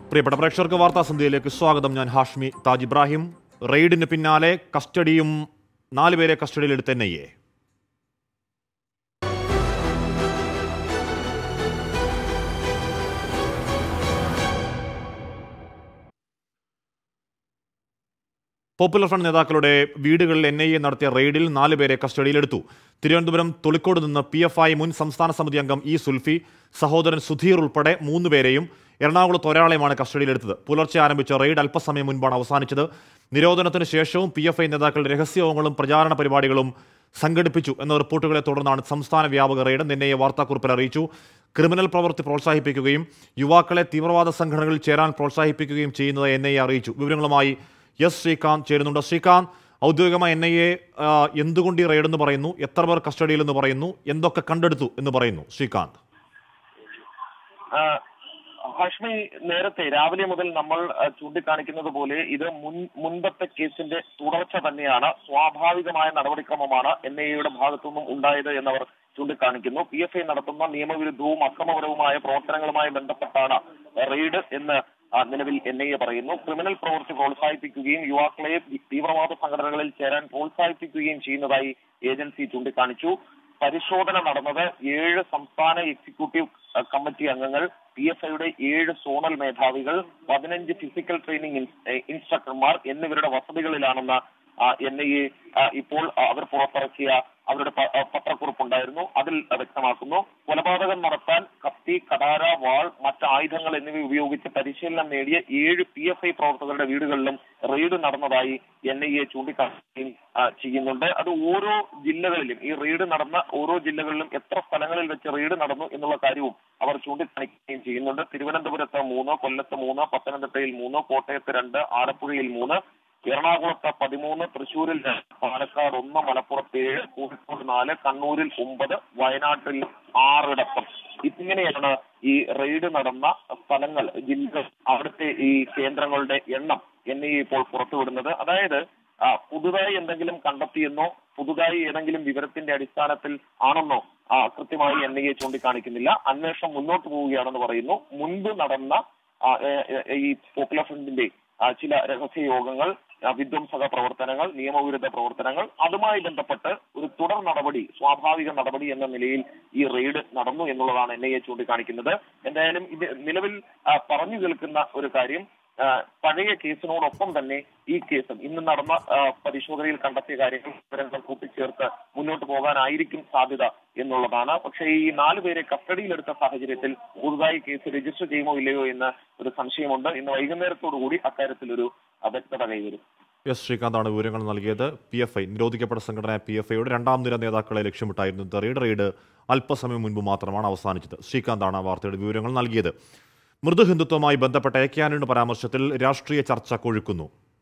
പ്രിയപ്പെട്ട പ്രേക്ഷകർക്ക് വാർത്താ സന്ധ്യയിലേക്ക് സ്വാഗതം ഞാൻ ഹാഷ്മി താജ് ഇബ്രാഹിം റെയ്ഡിന് പിന്നാലെ കസ്റ്റഡിയും നാലുപേരെ കസ്റ്റഡിയിലെടുത്ത N I A popular front നേതാക്കളുടെ വീടുകളിൽ എൻ ഐ എ നടത്തിയ റെയ്ഡിൽ നാലുപേരെ കസ്റ്റഡിയിലെടുത്തു തിരുവനന്തപുരം തൊളിക്കോട് നിന്ന് പി എഫ് ഐ മുൻ സംസ്ഥാന സമിതി അംഗം ഇ സുൽഫി സഹോദരൻ സുധീർ ഉൾപ്പെടെ മൂന്ന് പേരെയും എറണാകുളത്ത് ഒരാളെയുമാണ് കസ്റ്റഡിയിലെടുത്തത് പുലർച്ചെ ആരംഭിച്ച റെയ്ഡ് അല്പസമയം മുൻപാണ് അവസാനിച്ചത് നിരോധനത്തിന് ശേഷവും പി എഫ് ഐ നേതാക്കളുടെ രഹസ്യയോഗങ്ങളും പ്രചാരണ പരിപാടികളും സംഘടിപ്പിച്ചു എന്ന റിപ്പോർട്ടുകളെ തുടർന്നാണ് സംസ്ഥാന വ്യാപക റെയ്ഡ് എൻ ഐ എ വാർത്താക്കുറിപ്പിൽ അറിയിച്ചു ക്രിമിനൽ പ്രവൃത്തി പ്രോത്സാഹിപ്പിക്കുകയും യുവാക്കളെ തീവ്രവാദ സംഘടനകളിൽ ചേരാൻ പ്രോത്സാഹിപ്പിക്കുകയും ചെയ്യുന്നത് എൻ ഐ എ അറിയിച്ചു വിവരങ്ങളുമായി എസ് ശ്രീകാന്ത് ചേരുന്നുണ്ട് ശ്രീകാന്ത് ഔദ്യോഗികമായി എൻ ഐ എ എന്തുകൊണ്ട് ഈ റെയ്ഡ് എന്ന് പറയുന്നു എത്ര പേർ കസ്റ്റഡിയിൽ എന്ന് പറയുന്നു എന്തൊക്കെ കണ്ടെടുത്തു എന്ന് പറയുന്നു ശ്രീകാന്ത് ആ, ഹാഷ്മി നേരത്തെ രാവിലെ മുതൽ നമ്മൾ ആ, ചൂണ്ടിക്കാണിക്കുന്നത് പോലെ ഇത് മുൻ മുൻപത്തെ കേസിന്റെ തുടർച്ച തന്നെയാണ് സ്വാഭാവികമായ നടപടിക്രമമാണ് എൻ ഐ എയുടെ ഭാഗത്തുനിന്നും ഉണ്ടായത് എന്നവർ ചൂണ്ടിക്കാണിക്കുന്നു പി എഫ് ഐ നടത്തുന്ന നിയമവിരുദ്ധവും അക്രമപരവുമായ പ്രവർത്തനങ്ങളുമായി ബന്ധപ്പെട്ടാണ് റെയ്ഡ് എന്ന് ആ, നിലവിൽ എൻ ഐ എ പറയുന്നു ക്രിമിനൽ പ്രവൃത്തി പ്രോത്സാഹിപ്പിക്കുകയും യുവാക്കളെ തീവ്രവാദ സംഘടനകളിൽ ചേരാൻ പ്രോത്സാഹിപ്പിക്കുകയും ചെയ്യുന്നതായി ഏജൻസി ചൂണ്ടിക്കാണിച്ചു പരിശോധന നടന്നത് ഏഴ് സംസ്ഥാന എക്സിക്യൂട്ടീവ് അഹ്, കമ്മിറ്റി അംഗങ്ങൾ പി എഫ് ഐയുടെ ഏഴ് സോണൽ മേധാവികൾ പതിനഞ്ച് ഫിസിക്കൽ ട്രെയിനിങ് ഇൻസ്- ഏഹ്, ഇൻസ്ട്രക്ടർമാർ എന്നിവരുടെ വസതികളിലാണെന്ന് എൻ ഐ എ ഇപ്പോൾ ആ, അവർ പുറത്തിറക്കിയ അവരുടെ പ- ആ, പത്രക്കുറിപ്പുണ്ടായിരുന്നു അതിൽ വ്യക്തമാക്കുന്നു കൊലപാതകം നടത്താൻ കത്തി കടാര വാൾ മറ്റ് ആയുധങ്ങൾ എന്നിവ ഉപയോഗിച്ച് പരിശീലനം നേടിയ ഏഴ് പി എഫ് ഐ പ്രവർത്തകരുടെ വീടുകളിലും റെയ്ഡ് നടന്നതായി എൻ ഐ എ ചൂണ്ടിക്കാണിക്കുകയും ആ, ചെയ്യുന്നുണ്ട് അത് ഓരോ ജില്ലകളിലും ഈ റെയ്ഡ് നടന്ന ഓരോ ജില്ലകളിലും എത്ര സ്ഥലങ്ങളിൽ വെച്ച് റെയ്ഡ് നടന്നു എന്നുള്ള കാര്യവും അവർ ചൂണ്ടിക്കാണിക്കുകയും ചെയ്യുന്നുണ്ട് തിരുവനന്തപുരത്ത് മൂന്ന് കൊല്ലത്ത് മൂന്ന് പത്തനംതിട്ടയിൽ മൂന്ന് കോട്ടയത്ത് രണ്ട് ആലപ്പുഴയിൽ മൂന്ന് എറണാകുളത്ത് പതിമൂന്ന് തൃശൂരിൽ രണ്ട് പാലക്കാട് ഒന്ന് മലപ്പുറത്ത് ഏഴ് കോഴിക്കോട് നാല് കണ്ണൂരിൽ ഒമ്പത് വയനാട്ടിൽ ആറിടത്തും ഇങ്ങനെയാണ് ഈ റെയ്ഡ് നടന്ന സ്ഥലങ്ങൾ ജില്ലകൾ അവിടുത്തെ ഈ കേന്ദ്രങ്ങളുടെ എണ്ണം എൻ ഐ ഇപ്പോൾ പുറത്തുവിടുന്നത് അതായത് ആ, പുതുതായി എന്തെങ്കിലും കണ്ടെത്തിയെന്നോ പുതുതായി ഏതെങ്കിലും വിവരത്തിന്റെ അടിസ്ഥാനത്തിൽ ആണെന്നോ ആ, കൃത്യമായി എൻ ഐ എ ചൂണ്ടിക്കാണിക്കുന്നില്ല അന്വേഷണം മുന്നോട്ട് പോവുകയാണെന്ന് പറയുന്നു മുൻപ് നടന്ന ആ, ഏ, ഏ, ഈ പോപ്പുലർ ഫ്രണ്ടിന്റെ ആ, ചില രഹസ്യ യോഗങ്ങൾ ആ, വിധ്വംസക പ്രവർത്തനങ്ങൾ നിയമവിരുദ്ധ പ്രവർത്തനങ്ങൾ അതുമായി ബന്ധപ്പെട്ട് ഒരു തുടർ നടപടി സ്വാഭാവിക നടപടി എന്ന നിലയിൽ ഈ റെയ്ഡ് നടന്നു എന്നുള്ളതാണ് എൻ ഐ എ ചൂണ്ടിക്കാണിക്കുന്നത് എന്തായാലും ഇത് നിലവിൽ ആ, പറഞ്ഞു കേൾക്കുന്ന ഒരു കാര്യം ആ, പഴയ കേസിനോടൊപ്പം തന്നെ ഈ കേസും ഇന്ന് നടന്ന ആ, പരിശോധനയിൽ കണ്ടെത്തിയ കാര്യങ്ങൾ വിവരങ്ങൾ കൂട്ടിച്ചേർത്ത് മുന്നോട്ട് പോകാനായിരിക്കും സാധ്യത എന്നുള്ളതാണ് പക്ഷേ ഈ നാല് പേരെ കസ്റ്റഡിയിലെടുത്ത സാഹചര്യത്തിൽ പുതുതായി കേസ് രജിസ്റ്റർ ചെയ്യുമോ ഇല്ലയോ എന്ന് ഒരു സംശയമുണ്ട് ഇന്ന് വൈകുന്നേരത്തോടു കൂടി അക്കാര്യത്തിൽ ഒരു വ്യക്തത കൈവരും എസ് ശ്രീകാന്താണ് വിവരങ്ങൾ നൽകിയത് പി എഫ് ഐ നിരോധിക്കപ്പെട്ട സംഘടന പി എഫ് ഐയുടെ രണ്ടാം നിര നേതാക്കളെ ലക്ഷ്യമിട്ടായിരുന്നു ഇന്നത്തെ റെയ്ഡ് റെയ്ഡ് അല്പസമയം മുൻപ് മാത്രമാണ് അവസാനിച്ചത് ശ്രീകാന്താണ് ആ വാർത്തയുടെ വിവരങ്ങൾ നൽകിയത് മൃദുഹിന്ദുത്വവുമായി ബന്ധപ്പെട്ട എ കെ ആന്റണിയുടെ പരാമർശത്തിൽ രാഷ്ട്രീയ ചർച്ച കൊഴുക്കുന്നു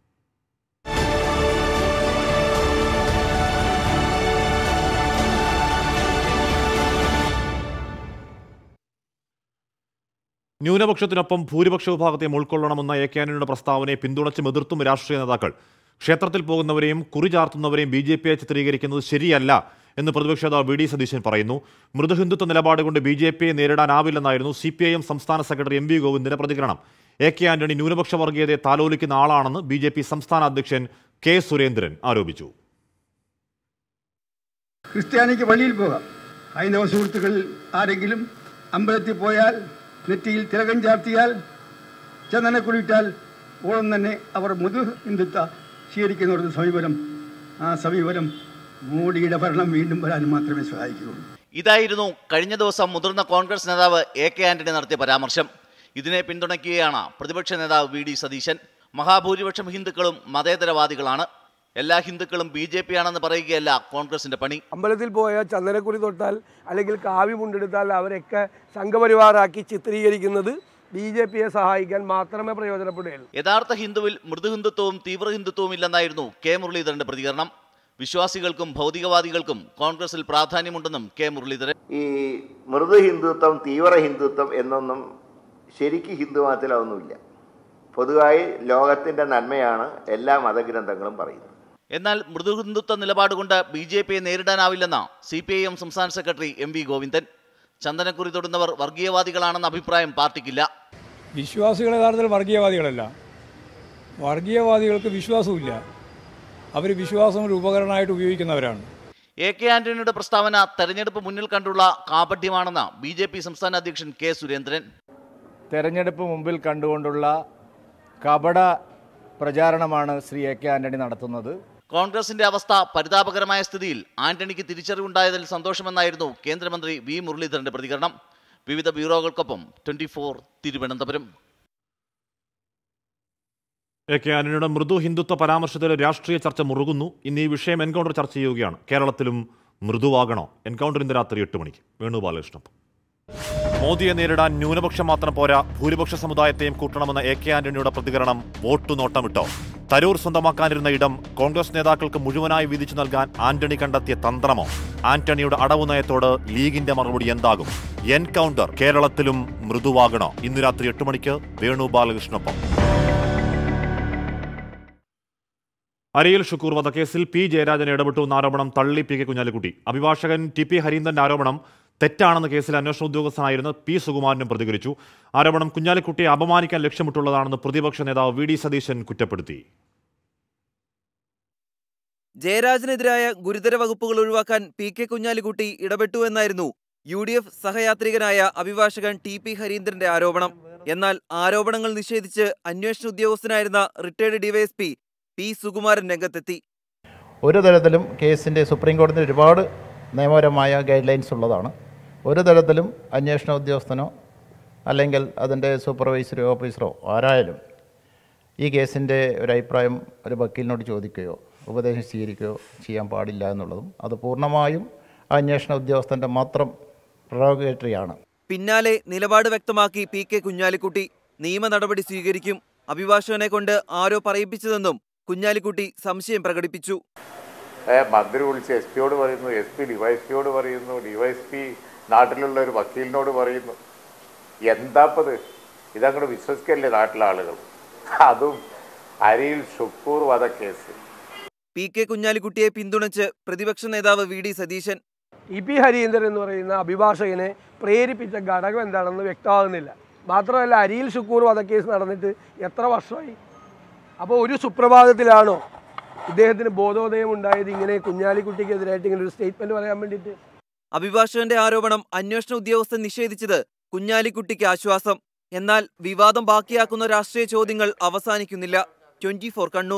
ന്യൂനപക്ഷത്തിനൊപ്പം ഭൂരിപക്ഷ വിഭാഗത്തെയും ഉൾക്കൊള്ളണമെന്ന എ കെ ആന്റണിയുടെ പ്രസ്താവനയെ പിന്തുണച്ചും എതിർത്തും രാഷ്ട്രീയ നേതാക്കൾ ക്ഷേത്രത്തിൽ പോകുന്നവരെയും കുറി ചാർത്തുന്നവരെയും ബി ജെ പിയെ ചിത്രീകരിക്കുന്നത് ശരിയല്ല എന്ന് പ്രതിപക്ഷ നേതാവ് വി ഡി സതീശൻ പറയുന്നു മൃദുഹിന്ദുത്വ നിലപാട് കൊണ്ട് ബി ജെ പിയെ നേരിടാനാവില്ലെന്നായിരുന്നു സി പി ഐ എം സംസ്ഥാന സെക്രട്ടറി എം വി ഗോവിന്ദിന്റെ പ്രതികരണം എ കെ ആന്റണി ന്യൂനപക്ഷ വർഗീയതയെ താലോലിക്കുന്ന ആളാണെന്ന് ബി ജെ പി സംസ്ഥാന അധ്യക്ഷൻ കെ സുരേന്ദ്രൻ ആരോപിച്ചു ക്രിസ്ത്യാനിക്ക് പള്ളിയിൽ പോകാം ഹൈന്ദവ സുഹൃത്തുക്കളിൽ ആരെങ്കിലും അമ്പലത്തിൽ പോയാൽ നെറ്റിയിൽ തിലകം ചാർത്തിയാൽ ചന്ദനക്കുളിയിട്ടാൽ ഉടൻ തന്നെ അവർ മുതു ഹിന്ദുത്വ സ്വീകരിക്കുന്നവരുടെ സമീപനം ആ സമീപനം മോഡിയുടെ ഭരണം വീണ്ടും വരാൻ മാത്രമേ സഹായിക്കുകയുള്ളൂ ഇതായിരുന്നു കഴിഞ്ഞ ദിവസം മുതിർന്ന കോൺഗ്രസ് നേതാവ് എ കെ ആന്റണി നടത്തിയ പരാമർശം ഇതിനെ പിന്തുണയ്ക്കുകയാണ് പ്രതിപക്ഷ നേതാവ് വി ഡി സതീശൻ മഹാഭൂരിപക്ഷം ഹിന്ദുക്കളും മതേതരവാദികളാണ് എല്ലാ ഹിന്ദുക്കളും ബി ജെ പി ആണെന്ന് പറയുകയല്ല കോൺഗ്രസിന്റെ പണി അമ്പലത്തിൽ പോയാൽ ചന്ദനക്കുറി തൊട്ടാൽ അല്ലെങ്കിൽ കാവി മുണ്ടെടുത്താൽ അവരൊക്കെ സംഘപരിവാറാക്കി ചിത്രീകരിക്കുന്നത് ബി ജെ പിയെ സഹായിക്കാൻ മാത്രമേ പ്രയോജനപ്പെടുകയുള്ളൂ യഥാർത്ഥ ഹിന്ദുവിൽ മൃദുഹിന്ദുത്വവും തീവ്ര ഹിന്ദുത്വവും ഇല്ലെന്നായിരുന്നു കെ മുരളീധരന്റെ പ്രതികരണം വിശ്വാസികൾക്കും ഭൗതികവാദികൾക്കും കോൺഗ്രസിൽ പ്രാധാന്യമുണ്ടെന്നും കെ മുരളീധരൻ ഈ മൃദു ഹിന്ദുത്വം തീവ്ര ഹിന്ദുത്വം എന്നൊന്നും ശരിക്ക് ഹിന്ദു മതത്തിൽ അതൊന്നുമില്ല പൊതുവായി ലോകത്തിൻ്റെ നന്മയാണ് എല്ലാ മതഗ്രന്ഥങ്ങളും പറയുന്നത് എന്നാൽ മൃദുഹിന്ദുത്വ നിലപാടുകൊണ്ട് ബി ജെ പിയെ നേരിടാനാവില്ലെന്ന സി പി ഐ എം സംസ്ഥാന സെക്രട്ടറി എം വി ഗോവിന്ദൻ ചന്ദനക്കുറി തൊടുന്നവർ വർഗീയവാദികളാണെന്ന അഭിപ്രായം പാർട്ടിക്കില്ല വിശ്വാസികൾ യഥാർത്ഥത്തിൽ വർഗീയവാദികളല്ല വർഗീയവാദികൾക്ക് വിശ്വാസമില്ല അവർ വിശ്വാസം ഒരു ഉപകരണമായിട്ട് ഉപയോഗിക്കുന്നവരാണ് എ കെ ആന്റണിയുടെ പ്രസ്താവന തെരഞ്ഞെടുപ്പ് മുന്നിൽ കണ്ടുള്ള കാപട്യമാണെന്ന് ബി ജെ പി സംസ്ഥാന അധ്യക്ഷൻ കെ സുരേന്ദ്രൻ തെരഞ്ഞെടുപ്പ് മുമ്പിൽ കണ്ടുകൊണ്ടുള്ള കപട പ്രചാരണമാണ് ശ്രീ എ കെ ആന്റണി നടത്തുന്നത് കോൺഗ്രസിന്റെ അവസ്ഥ പരിതാപകരമായ സ്ഥിതിയിൽ ആന്റണിക്ക് തിരിച്ചറിവുണ്ടായതിൽ സന്തോഷമെന്നായിരുന്നു കേന്ദ്രമന്ത്രി വി മുരളീധരന്റെ പ്രതികരണം വിവിധ ബ്യൂറോകൾക്കൊപ്പം twenty four Thiruvananthapuram A K ആന്റണിയുടെ മൃദു ഹിന്ദുത്വ പരാമർശത്തിൽ രാഷ്ട്രീയ ചർച്ച മുറുകുന്നു ഇന്ന് ഈ വിഷയം എൻകൗണ്ടർ ചർച്ച ചെയ്യുകയാണ് കേരളത്തിലും മൃദുവാകണോ എൻകൗണ്ടർ ഇന്ന് രാത്രി എട്ട് മണിക്ക് വേണു ബാലകൃഷ്ണൻ മോദിയെ നേരിടാൻ ന്യൂനപക്ഷം മാത്രം പോരാ ഭൂരിപക്ഷ സമുദായത്തെയും കൂട്ടണമെന്ന എ കെ ആന്റണിയുടെ പ്രതികരണം വോട്ടു നോട്ടമിട്ടോ തരൂർ സ്വന്തമാക്കാനിരുന്ന ഇടം കോൺഗ്രസ് നേതാക്കൾക്ക് മുഴുവനായി വീതിച്ചു നൽകാൻ ആന്റണി കണ്ടെത്തിയ തന്ത്രമോ ആന്റണിയുടെ അടവു നയത്തോട് ലീഗിന്റെ മറുപടി എന്താകും എൻകൗണ്ടർ കേരളത്തിലും മൃദുവാകണോ ഇന്ന് രാത്രി എട്ട് മണിക്ക് വേണു ബാലകൃഷ്ണൊപ്പം അരിയിൽ ഷുക്കൂർ വധക്കേസിൽ പി ജയരാജൻ ഇടപെട്ടു എന്ന ആരോപണം തള്ളി പി കെ കുഞ്ഞാലിക്കുട്ടി അഭിഭാഷകൻ ടി പി ഹരീന്ദ്രന്റെ ആരോപണം തെറ്റാണെന്ന കേസിൽ അന്വേഷണ ഉദ്യോഗസ്ഥനായിരുന്ന പി സുകുമാരനും പ്രതികരിച്ചു ആരോപണം കുഞ്ഞാലിക്കുട്ടിയെ അപമാനിക്കാൻ ലക്ഷ്യമിട്ടുള്ളതാണെന്ന് പ്രതിപക്ഷ നേതാവ് വി ഡി സതീശൻ കുറ്റപ്പെടുത്തി ജയരാജനെതിരായ ഗുരുതര വകുപ്പുകൾ ഒഴിവാക്കാൻ പി കെ കുഞ്ഞാലിക്കുട്ടി ഇടപെട്ടു എന്നായിരുന്നു യു ഡി എഫ് സഹയാത്രികനായ അഭിഭാഷകൻ ടി പി ഹരീന്ദ്രന്റെ ആരോപണം എന്നാൽ ആരോപണങ്ങൾ നിഷേധിച്ച് അന്വേഷണ ഉദ്യോഗസ്ഥനായിരുന്ന റിട്ടയർഡ് ഡിവൈഎസ്പി പി സുകുമാരൻ രംഗത്തെത്തി ഒരു തരത്തിലും കേസിൻ്റെ സുപ്രീം കോടതി ഒരുപാട് നിയമപരമായ ഗൈഡ് ലൈൻസ് ഉള്ളതാണ് ഒരു തരത്തിലും അന്വേഷണ ഉദ്യോഗസ്ഥനോ അല്ലെങ്കിൽ അതിൻ്റെ സൂപ്പർവൈസറി ഓഫീസറോ ആരായാലും ഈ കേസിൻ്റെ ഒരു അഭിപ്രായം ഒരു വക്കീലിനോട് ചോദിക്കുകയോ ഉപദേശം സ്വീകരിക്കുകയോ ചെയ്യാൻ പാടില്ല എന്നുള്ളതും അത് പൂർണ്ണമായും ആ അന്വേഷണ ഉദ്യോഗസ്ഥൻ്റെ മാത്രം പ്രൊറോഗേറ്ററിയാണ് പിന്നാലെ നിലപാട് വ്യക്തമാക്കി പി കെ കുഞ്ഞാലിക്കുട്ടി നിയമ നടപടി സ്വീകരിക്കും അഭിഭാഷകനെ കൊണ്ട് ആരോ പറയിപ്പിച്ചതെന്നും കുഞ്ഞാലിക്കുട്ടി സംശയം പ്രകടിപ്പിച്ചു മന്ത്രി വിളിച്ച് എസ് പിയോട് പറയുന്നു എസ് പി ഡിവൈഎസ്പിയോട് പറയുന്നു ഡിവൈഎസ്പി നാട്ടിലുള്ള ഒരു വക്കീലിനോട് പറയുന്നു എന്താപ്പത് ഇതങ്ങോട്ട് വിശ്വസിക്കല്ലേ നാട്ടിലെ ആളുകൾ അതും അരിയിൽ ഷുക്കൂർ വധക്കേസ് പി കെ കുഞ്ഞാലിക്കുട്ടിയെ പിന്തുണച്ച് പ്രതിപക്ഷ നേതാവ് V D Satheesan E P Harindran എന്ന് പറയുന്ന അഭിഭാഷകനെ പ്രേരിപ്പിച്ച ഘടകം എന്താണെന്ന് വ്യക്തമാകുന്നില്ല മാത്രമല്ല അരിയിൽ ഷുക്കൂർ വധക്കേസ് നടന്നിട്ട് എത്ര വർഷമായി അപ്പോൾ ഒരു സുപ്രഭാതത്തിലാണോ ഇദ്ദേഹത്തിന് ബോധോദയം ഉണ്ടായത് ഇങ്ങനെ കുഞ്ഞാലിക്കുട്ടിക്കെതിരായിട്ട് ഇങ്ങനെ ഒരു സ്റ്റേറ്റ്മെന്റ് പറയാൻ വേണ്ടിയിട്ട് അഭിഭാഷകന്റെ ആരോപണം അന്വേഷണ ഉദ്യോഗസ്ഥൻ നിഷേധിച്ചത് കുഞ്ഞാലിക്കുട്ടിക്ക് ആശ്വാസം എന്നാൽ വിവാദം ബാക്കിയാക്കുന്ന രാഷ്ട്രീയ ചോദ്യങ്ങൾ അവസാനിക്കുന്നില്ല twenty four Kannur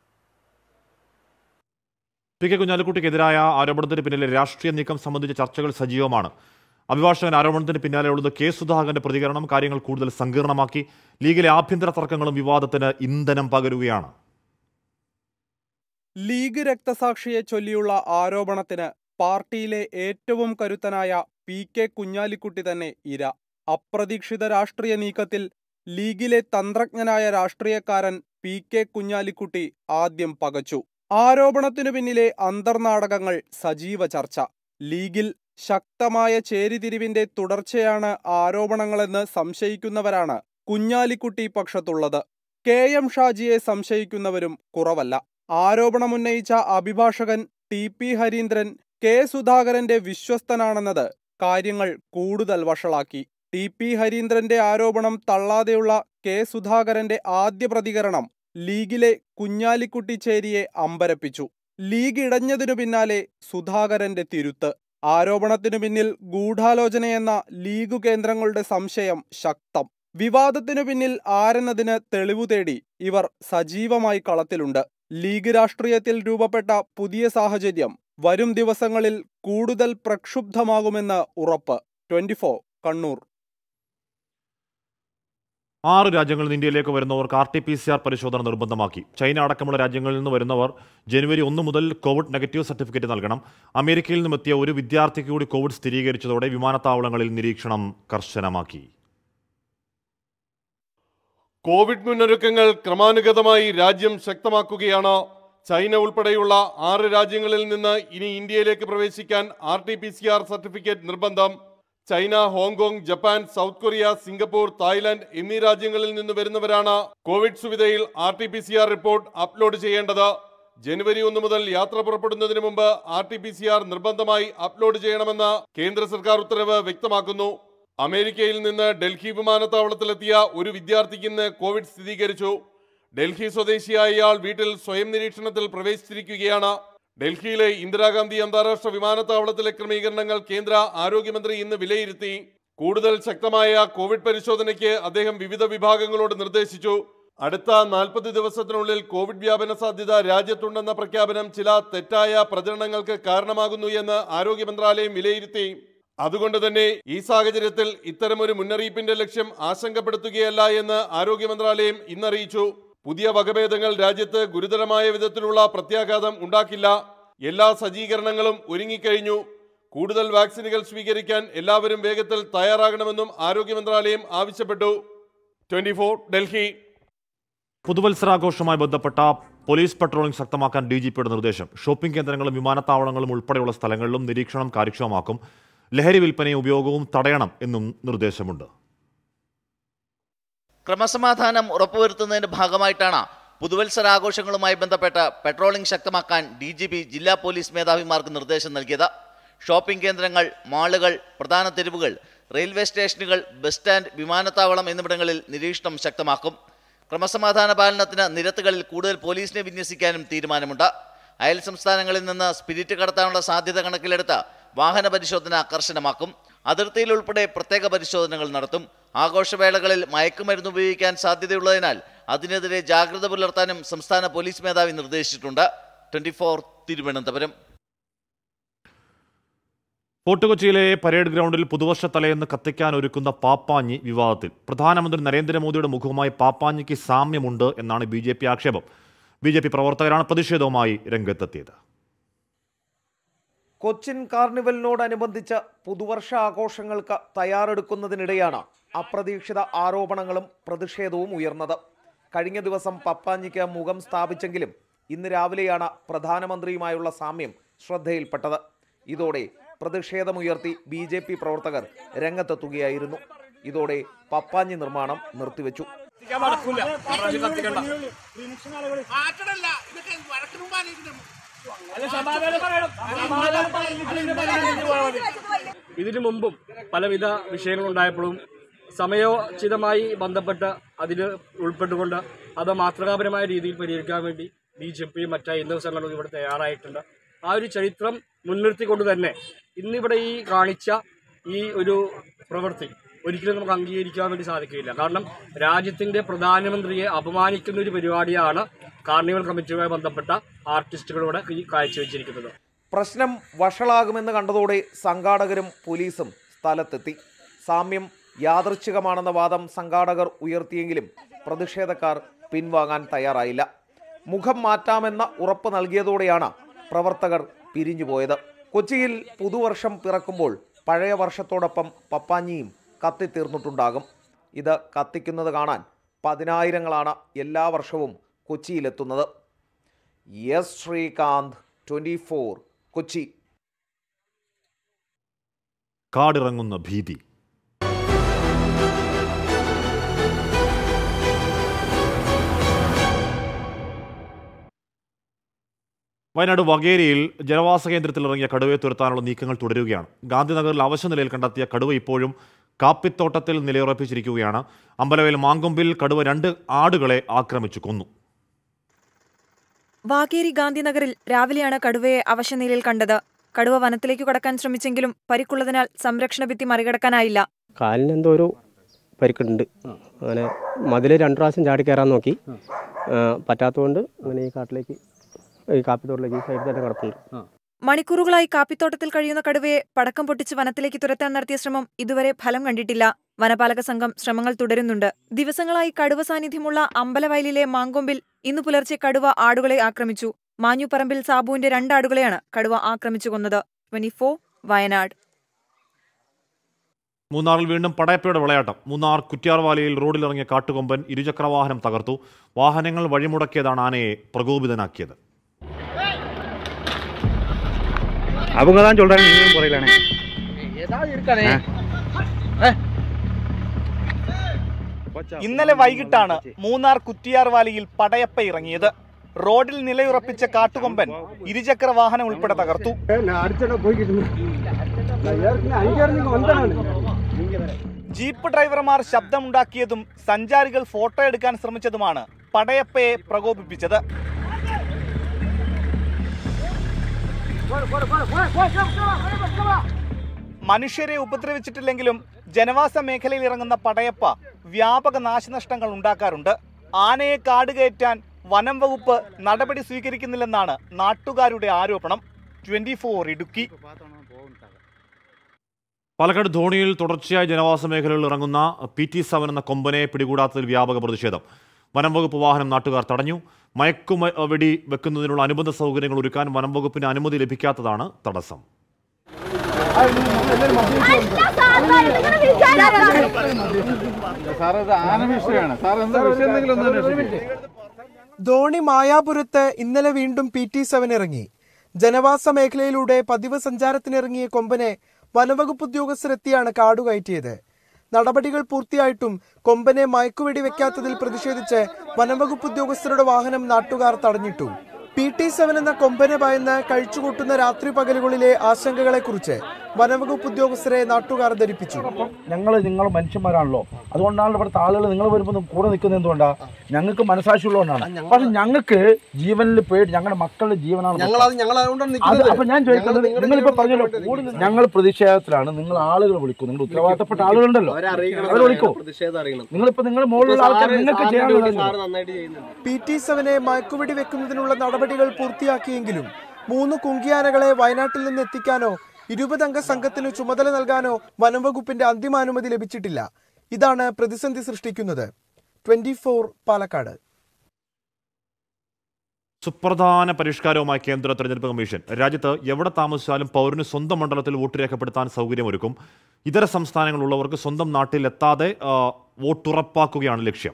P K കുഞ്ഞാലിക്കുട്ടിക്കെതിരായ ആരോപണത്തിന് പിന്നിലെ രാഷ്ട്രീയ നീക്കം സംബന്ധിച്ച ചർച്ചകൾ സജീവമാണ് അഭിഭാഷകൻ ആരോപണത്തിന് പിന്നാലെയുള്ളത് കെ സുധാകരന്റെ പ്രതികരണം കാര്യങ്ങൾ കൂടുതൽ സങ്കീർണമാക്കി ലീഗിലെ ആഭ്യന്തര തർക്കങ്ങളും വിവാദത്തിന് ഇന്ധനം പകരുകയാണ് ലീഗ് രക്തസാക്ഷിയെ ചൊല്ലിയുള്ള ആരോപണത്തിന് പാർട്ടിയിലെ ഏറ്റവും കരുത്തനായ പി കെ കുഞ്ഞാലിക്കുട്ടി തന്നെ ഇര അപ്രതീക്ഷിത രാഷ്ട്രീയ നീക്കത്തിൽ ലീഗിലെ തന്ത്രജ്ഞനായ രാഷ്ട്രീയക്കാരൻ പി കെ കുഞ്ഞാലിക്കുട്ടി ആദ്യം പകച്ചു ആരോപണത്തിനു പിന്നിലെ അന്തർനാടകങ്ങൾ സജീവ ചർച്ച ലീഗിൽ ശക്തമായ ചേരിതിരിവിന്റെ തുടർച്ചയാണ് ആരോപണങ്ങളെന്ന് സംശയിക്കുന്നവരാണ് കുഞ്ഞാലിക്കുട്ടി പക്ഷത്തുള്ളത് കെ എം ഷാജിയെ സംശയിക്കുന്നവരും കുറവല്ല ആരോപണമുന്നയിച്ച അഭിഭാഷകൻ ടി പി ഹരീന്ദ്രൻ കെ സുധാകരന്റെ വിശ്വസ്തനാണെന്നത് കാര്യങ്ങൾ കൂടുതൽ വഷളാക്കി ടി പി ഹരീന്ദ്രന്റെ ആരോപണം തള്ളാതെയുള്ള കെ സുധാകരന്റെ ആദ്യ പ്രതികരണം ലീഗിലെ കുഞ്ഞാലിക്കുട്ടി ചേരിയെ അമ്പരപ്പിച്ചു ലീഗ് ഇടഞ്ഞതിനു പിന്നാലെ സുധാകരന്റെ തിരുത്ത് ആരോപണത്തിനു പിന്നിൽ ഗൂഢാലോചനയെന്ന ലീഗ് കേന്ദ്രങ്ങളുടെ സംശയം ശക്തം വിവാദത്തിനു പിന്നിൽ ആരെന്നതിന് തെളിവു തേടി ഇവർ സജീവമായി കളത്തിലുണ്ട് ലീഗ് രാഷ്ട്രീയത്തിൽ രൂപപ്പെട്ട പുതിയ സാഹചര്യം വരും ദിവസങ്ങളിൽ കൂടുതൽ പ്രക്ഷുബ്ധമാകുമെന്ന് ഉറപ്പ് ട്വന്റി കണ്ണൂർ ആറ് രാജ്യങ്ങളിൽ നിന്ന് ഇന്ത്യയിലേക്ക് വരുന്നവർക്ക് R T P C R പരിശോധന നിർബന്ധമാക്കി ചൈന അടക്കമുള്ള രാജ്യങ്ങളിൽ നിന്ന് വരുന്നവർ ജനുവരി ഒന്ന് മുതൽ കോവിഡ് നെഗറ്റീവ് സർട്ടിഫിക്കറ്റ് നൽകണം അമേരിക്കയിൽ നിന്നും എത്തിയ ഒരു വിദ്യാർത്ഥിക്ക് കൂടി കോവിഡ് സ്ഥിരീകരിച്ചതോടെ വിമാനത്താവളങ്ങളിൽ നിരീക്ഷണം കർശനമാക്കി കോവിഡ് മുന്നൊരുക്കങ്ങൾ ക്രമാനുഗതമായി രാജ്യം ശക്തമാക്കുകയാണ് ചൈന ഉൾപ്പെടെയുള്ള ആറ് രാജ്യങ്ങളിൽ നിന്ന് ഇനി ഇന്ത്യയിലേക്ക് പ്രവേശിക്കാൻ R T P C R certificate നിർബന്ധം China Hong Kong Japan South Korea Singapore Thailand എന്നീ രാജ്യങ്ങളിൽ നിന്ന് വരുന്നവരാണ് കോവിഡ് സുവിധയിൽ R T P C R report upload ചെയ്യേണ്ടത് ജനുവരി ഒന്ന് മുതൽ യാത്ര പുറപ്പെടുന്നതിന് മുമ്പ് R T P C R നിർബന്ധമായി അപ്ലോഡ് ചെയ്യണമെന്ന് കേന്ദ്ര സർക്കാർ ഉത്തരവ് വ്യക്തമാക്കുന്നു അമേരിക്കയിൽ നിന്ന് ഡൽഹി വിമാനത്താവളത്തിലെത്തിയ ഒരു വിദ്യാർത്ഥിക്ക് ഇന്ന് കോവിഡ് സ്ഥിരീകരിച്ചു ഡൽഹി സ്വദേശിയായ ഇയാൾ വീട്ടിൽ സ്വയം നിരീക്ഷണത്തിൽ പ്രവേശിച്ചിരിക്കുകയാണ് ഡൽഹിയിലെ ഇന്ദിരാഗാന്ധി അന്താരാഷ്ട്ര വിമാനത്താവളത്തിലെ ക്രമീകരണങ്ങൾ കേന്ദ്ര ആരോഗ്യമന്ത്രി ഇന്ന് വിലയിരുത്തി കൂടുതൽ ശക്തമായ കോവിഡ് പരിശോധനയ്ക്ക് അദ്ദേഹം വിവിധ വിഭാഗങ്ങളോട് നിർദ്ദേശിച്ചു അടുത്ത നാൽപ്പത് ദിവസത്തിനുള്ളിൽ കോവിഡ് വ്യാപന സാധ്യത രാജ്യത്തുണ്ടെന്ന പ്രഖ്യാപനം ചില തെറ്റായ പ്രചരണങ്ങൾക്ക് കാരണമാകുന്നു എന്ന് ആരോഗ്യ മന്ത്രാലയം വിലയിരുത്തി അതുകൊണ്ട് തന്നെ ഈ സാഹചര്യത്തിൽ ഇത്തരമൊരു മുന്നറിയിപ്പിന്റെ ലക്ഷ്യം ആശങ്കപ്പെടുത്തുകയല്ല എന്ന് ആരോഗ്യ മന്ത്രാലയം ഇന്നറിയിച്ചു പുതിയ വകഭേദങ്ങൾ രാജ്യത്ത് ഗുരുതരമായ വിധത്തിലുള്ള പ്രത്യാഘാതം ഉണ്ടാക്കില്ല എല്ലാ സജ്ജീകരണങ്ങളും ഒരുങ്ങിക്കഴിഞ്ഞു കൂടുതൽ വാക്സിനുകൾ സ്വീകരിക്കാൻ എല്ലാവരും വേഗത്തിൽ തയ്യാറാകണമെന്നും ആരോഗ്യ മന്ത്രാലയം ആവശ്യപ്പെട്ടു ട്വന്റി ഡൽഹി പുതുവത്സരാഘോഷവുമായി ബന്ധപ്പെട്ട പോലീസ് പട്രോളിംഗ് ശക്തമാക്കാൻ ഡി ജി പിയുടെ നിർദ്ദേശം ഷോപ്പിംഗ് കേന്ദ്രങ്ങളും വിമാനത്താവളങ്ങളും ഉൾപ്പെടെയുള്ള സ്ഥലങ്ങളിലും നിരീക്ഷണം കാര്യക്ഷമമാക്കും ലഹരി വിൽപ്പനയും ഉപയോഗവും തടയണം എന്നും നിർദ്ദേശമുണ്ട് ക്രമസമാധാനം ഉറപ്പുവരുത്തുന്നതിന്റെ ഭാഗമായിട്ടാണ് പുതുവത്സരാഘോഷങ്ങളുമായി ബന്ധപ്പെട്ട പെട്രോളിംഗ് ശക്തമാക്കാൻ ഡി ജി പി ജില്ലാ പോലീസ് മേധാവിമാർക്ക് നിർദ്ദേശം നൽകിയത് ഷോപ്പിംഗ് കേന്ദ്രങ്ങൾ മാളുകൾ പ്രധാന തെരുവുകൾ റെയിൽവേ സ്റ്റേഷനുകൾ ബസ് സ്റ്റാൻഡ് വിമാനത്താവളം എന്നിവിടങ്ങളിൽ നിരീക്ഷണം ശക്തമാക്കും ക്രമസമാധാന പാലനത്തിന് നിരത്തുകളിൽ കൂടുതൽ പോലീസിനെ വിന്യസിക്കാനും തീരുമാനമുണ്ട് അയൽ സംസ്ഥാനങ്ങളിൽ നിന്ന് സ്പിരിറ്റ് കടത്താനുള്ള സാധ്യത കണക്കിലെടുത്ത് വാഹന പരിശോധന കർശനമാക്കും അതിർത്തിയിൽ ഉൾപ്പെടെ പ്രത്യേക പരിശോധനകൾ നടത്തും ആഘോഷവേളകളിൽ മയക്കുമരുന്ന് ഉപയോഗിക്കാൻ സാധ്യതയുള്ളതിനാൽ അതിനെതിരെ ജാഗ്രത പുലർത്താനും സംസ്ഥാന പോലീസ് മേധാവി നിർദ്ദേശിച്ചിട്ടുണ്ട് ട്വന്റി തിരുവനന്തപുരം ഫോർട്ട് കൊച്ചിയിലെ പരേഡ് ഗ്രൗണ്ടിൽ പുതുവർഷ തലേന്ന് കത്തിക്കാൻ ഒരുക്കുന്ന പാപ്പാഞ്ഞി വിവാദത്തിൽ പ്രധാനമന്ത്രി നരേന്ദ്രമോദിയുടെ മുഖവുമായി പാപ്പാഞ്ഞിക്ക് സാമ്യമുണ്ട് എന്നാണ് ബി ജെ പി ആക്ഷേപം ബി ജെ പി പ്രവർത്തകരാണ് പ്രതിഷേധവുമായി രംഗത്തെത്തിയത് കൊച്ചിൻ കാർണിവലിനോടനുബന്ധിച്ച് പുതുവർഷ ആഘോഷങ്ങൾക്ക് തയ്യാറെടുക്കുന്നതിനിടെയാണ് അപ്രതീക്ഷിത ആരോപണങ്ങളും പ്രതിഷേധവും ഉയർന്നത് കഴിഞ്ഞ ദിവസം പപ്പാഞ്ഞിക്ക് മുഖം സ്ഥാപിച്ചെങ്കിലും ഇന്ന് രാവിലെയാണ് പ്രധാനമന്ത്രിയുമായുള്ള സാമ്യം ശ്രദ്ധയിൽപ്പെട്ടത് ഇതോടെ പ്രതിഷേധമുയർത്തി ബി ജെ പി പ്രവർത്തകർ രംഗത്തെത്തുകയായിരുന്നു ഇതോടെ പപ്പാഞ്ഞി നിർമ്മാണം നിർത്തിവെച്ചു ഇതിനു മുമ്പും പലവിധ വിഷയങ്ങളുണ്ടായപ്പോഴും സമയോചിതമായി ബന്ധപ്പെട്ട് അതിൽ ഉൾപ്പെട്ടുകൊണ്ട് അത് മാതൃകാപരമായ രീതിയിൽ പരിഹരിക്കാൻ വേണ്ടി ബി ജെ പിയും മറ്റ് ഹൈന്ദവ സംഘടനകളും ഇവിടെ തയ്യാറായിട്ടുണ്ട് ആ ഒരു ചരിത്രം മുൻനിർത്തിക്കൊണ്ട് തന്നെ ഇന്നിവിടെ ഈ കാണിച്ച ഈ ഒരു പ്രവൃത്തി ഒരിക്കലും നമുക്ക് അംഗീകരിക്കാൻ വേണ്ടി സാധിക്കില്ല കാരണം രാജ്യത്തിന്റെ പ്രധാനമന്ത്രിയെ അപമാനിക്കുന്ന ഒരു പരിപാടിയാണ് കാർണിവൽ കമ്മിറ്റിയുമായി ബന്ധപ്പെട്ട ആർട്ടിസ്റ്റുകളോട് ഈ കാഴ്ചവെച്ചിരിക്കുന്നത് പ്രശ്നം വഷളാകുമെന്ന് കണ്ടതോടെ സംഘാടകരും പോലീസും സ്ഥലത്തെത്തി സാമ്യം യാദൃച്ഛികമാണെന്ന വാദം സംഘാടകർ ഉയർത്തിയെങ്കിലും പ്രതിഷേധക്കാർ പിൻവാങ്ങാൻ തയ്യാറായില്ല മുഖം മാറ്റാമെന്ന ഉറപ്പ് നൽകിയതോടെയാണ് പ്രവർത്തകർ പിരിഞ്ഞുപോയത് കൊച്ചിയിൽ പുതുവർഷം പിറക്കുമ്പോൾ പഴയ വർഷത്തോടൊപ്പം പപ്പാഞ്ഞിയും കത്തിത്തീർന്നിട്ടുണ്ടാകും ഇത് കത്തിക്കുന്നത് കാണാൻ പതിനായിരങ്ങളാണ് എല്ലാ വർഷവും കൊച്ചിയിലെത്തുന്നത് S Sreekanth twenty four Kochi കാടിറങ്ങുന്ന ഭീതി വയനാട് വകേരിയിൽ ജനവാസ കേന്ദ്രത്തിൽ ഇറങ്ങിയ കടുവയെ തുരത്താനുള്ള നീക്കങ്ങൾ തുടരുകയാണ് ഗാന്ധിനഗറിൽ അവശ്യ നിലയിൽ കണ്ടെത്തിയ കടുവ ഇപ്പോഴും കാപ്പിത്തോട്ടത്തിൽ നിലയുറപ്പിച്ചിരിക്കുകയാണ് അമ്പലവയൽ മാങ്കൊമ്പിൽ കടുവ രണ്ട് ആടുകളെ ആക്രമിച്ചു കൊന്നു വാകേരി ഗാന്ധിനഗറിൽ രാവിലെയാണ് കടുവയെ അവശനിലയിൽ കണ്ടത് കടുവ വനത്തിലേക്ക് കടക്കാൻ ശ്രമിച്ചെങ്കിലും പരിക്കുള്ളതിനാൽ സംരക്ഷണ ഭിത്തി മറികടക്കാനായില്ല കാലിന് എന്തോ ഒരു പരിക്കുണ്ട് അങ്ങനെ മതിൽ രണ്ടു പ്രാവശ്യം ചാടി കയറാൻ നോക്കി പറ്റാത്തതുകൊണ്ട് അങ്ങനെ ഈ കാട്ടിലേക്ക് ഈ കാപ്പിത്തോട്ടിലേക്ക് ഈ സൈഡിൽ തന്നെ കിടപ്പുണ്ട് മണിക്കൂറുകളായി കാപ്പിത്തോട്ടത്തിൽ കഴിയുന്ന കടുവയെ പടക്കം പൊട്ടിച്ച് വനത്തിലേക്ക് തുരത്താൻ നടത്തിയ ശ്രമം ഇതുവരെ ഫലം കണ്ടിട്ടില്ല വനപാലക സംഘം ശ്രമങ്ങൾ തുടരുന്നുണ്ട് ദിവസങ്ങളായി കടുവ സാന്നിധ്യമുള്ള അമ്പലവയലിലെ മാങ്കൊമ്പിൽ ഇന്നു പുലർച്ചെ കടുവ ആടുകളെ ആക്രമിച്ചു മാഞ്ഞുപറമ്പിൽ സാബുവിന്റെ രണ്ടാടുകളെയാണ് കടുവ ആക്രമിച്ചു കൊന്നത് ട്വന്റി വയനാട് മൂന്നാറിൽ വീണ്ടും പടയപ്പയുടെ വിളയാട്ടം മൂന്നാർ കുറ്റ്യാർവാലിയിൽ റോഡിലിറങ്ങിയ കാട്ടുകൊമ്പൻ ഇരുചക്രവാഹനം തകർത്തു വാഹനങ്ങൾ വഴിമുടക്കിയതാണ് ആനയെ പ്രകോപിതനാക്കിയത് அவங்க தான் சொல்றாங்க நீங்களும் குறையலானே ഇന്നലെ വൈകിട്ടാണ് മൂന്നാർ കുറ്റിയാർവാലിയിൽ പടയപ്പ ഇറങ്ങിയത് റോഡിൽ നിലയുറപ്പിച്ച കാട്ടുകൊമ്പൻ ഇരുചക്ര വാഹനം ഉൾപ്പെടെ തകർത്തു ജീപ്പ് ഡ്രൈവർമാർ ശബ്ദമുണ്ടാക്കിയതും സഞ്ചാരികൾ ഫോട്ടോ എടുക്കാൻ ശ്രമിച്ചതുമാണ് പടയപ്പയെ പ്രകോപിപ്പിച്ചത് മനുഷ്യരെ ഉപദ്രവിച്ചിട്ടില്ലെങ്കിലും ജനവാസ മേഖലയിൽ ഇറങ്ങുന്ന പടയപ്പ വ്യാപക നാശനഷ്ടങ്ങൾ ഉണ്ടാക്കാറുണ്ട് ആനയെ കാടുകയറ്റാൻ വനം വകുപ്പ് നടപടി സ്വീകരിക്കുന്നില്ലെന്നാണ് നാട്ടുകാരുടെ ആരോപണം ട്വന്റി ഫോർ ഇടുക്കി പാലക്കാട് ധോണിയിൽ തുടർച്ചയായി ജനവാസ മേഖലകളിൽ ഇറങ്ങുന്ന പി ടി സെവൻ എന്ന കൊമ്പനെ പിടികൂടാത്തതിൽ വ്യാപക പ്രതിഷേധം വനം വകുപ്പ് വാഹനം നാട്ടുകാർ തടഞ്ഞു മയക്കുമ വെടി വെക്കുന്നതിനുള്ള അനുബന്ധ സൗകര്യങ്ങൾ ഒരുക്കാൻ വനം വകുപ്പിന് അനുമതി ലഭിക്കാത്തതാണ് തടസ്സം ധോണി മായാപുരത്ത് ഇന്നലെ വീണ്ടും പി ടി സെവൻ ഇറങ്ങി ജനവാസ മേഖലയിലൂടെ പതിവ് സഞ്ചാരത്തിനിറങ്ങിയ കൊമ്പനെ വനവകുപ്പ് ഉദ്യോഗസ്ഥരെത്തിയാണ് കാടുകയറ്റിയത് നടപടികൾ പൂർത്തിയായിട്ടും കൊമ്പനെ മയക്കുവെടി വെക്കാത്തതിൽ പ്രതിഷേധിച്ച് വനംവകുപ്പ് ഉദ്യോഗസ്ഥരുടെ വാഹനം നാട്ടുകാർ തടഞ്ഞിട്ടു പി ടി സെവൻ എന്ന കൊമ്പനെ ഭയന്ന് കഴിച്ചുകൂട്ടുന്ന രാത്രി പകലുകളിലെ ആശങ്കകളെക്കുറിച്ച് വനംവകുപ്പ് ഉദ്യോഗസ്ഥരെ നാട്ടുകാർ ധരിപ്പിച്ചു ഞങ്ങൾ നിങ്ങൾ മനുഷ്യന്മാരാണല്ലോ അതുകൊണ്ടാണ് ഇവിടുത്തെ ആളുകൾ നിങ്ങൾ വരുമ്പോൾ കൂടെ നിൽക്കുന്നത് എന്തുകൊണ്ടാ ഞങ്ങൾക്ക് മനസാക്ഷിയുള്ളതുകൊണ്ടാണ് പക്ഷെ ഞങ്ങൾക്ക് ജീവനിൽ പേടി ഞങ്ങളുടെ മക്കളുടെ ജീവനാണ് ഞങ്ങളത് ഞങ്ങളതുകൊണ്ടാണ് അത് നിൽക്കുന്നത്. അപ്പൊ ഞാൻ ചോദിക്കുന്നത് ഞങ്ങൾ നിങ്ങളിപ്പോ നിങ്ങളുടെ പറഞ്ഞല്ലോ പ്രതിഷേധം- ഞങ്ങൾ പ്രതിഷേധത്തിലാണ് നിങ്ങൾ ആളുകൾ വിളിക്കും നിങ്ങൾ ഉത്തരവാദിത്തപ്പെട്ട ആളുകളുണ്ടല്ലോ അവരെ അറിയിക്കണം അവർ വിളിക്കും പ്രതിഷേധം അറിയണം നിങ്ങളിപ്പോ നിങ്ങളുടെ മുകളിലുള്ള ഇപ്പൊ ആൾക്കാർ സാറ് നിങ്ങൾക്ക് സാറിന്റെ ചെയ്യാനുള്ള ഡ്യൂട്ടി സാറ് കാര്യങ്ങൾ. നന്നായിട്ട് ചെയ്യുന്നുണ്ട് പി ടി സെവനെ മയക്കുവെടി വെക്കുന്നതിനുള്ള നടപടികൾ പൂർത്തിയാക്കിയെങ്കിലും മൂന്ന് കുങ്കിയാനകളെ വയനാട്ടിൽ നിന്ന് എത്തിക്കാനോ ഇരുപതംഗ സംഘത്തിന് ചുമതല നൽകാനോ വനംവകുപ്പിന്റെ അന്തിമാനുമതി ലഭിച്ചിട്ടില്ല ഇതാണ് പ്രതിസന്ധി സൃഷ്ടിക്കുന്നത് ട്വന്റി പാലക്കാട് സുപ്രധാന പരിഷ്കാരവുമായി കേന്ദ്ര തെരഞ്ഞെടുപ്പ് കമ്മീഷൻ രാജ്യത്ത് എവിടെ താമസിച്ചാലും പൗരന് സ്വന്തം മണ്ഡലത്തിൽ വോട്ട് രേഖപ്പെടുത്താൻ സൗകര്യമൊരുക്കും ഇതര സംസ്ഥാനങ്ങളുള്ളവർക്ക് സ്വന്തം നാട്ടിൽ എത്താതെ ആ, വോട്ടുറപ്പാക്കുകയാണ് ലക്ഷ്യം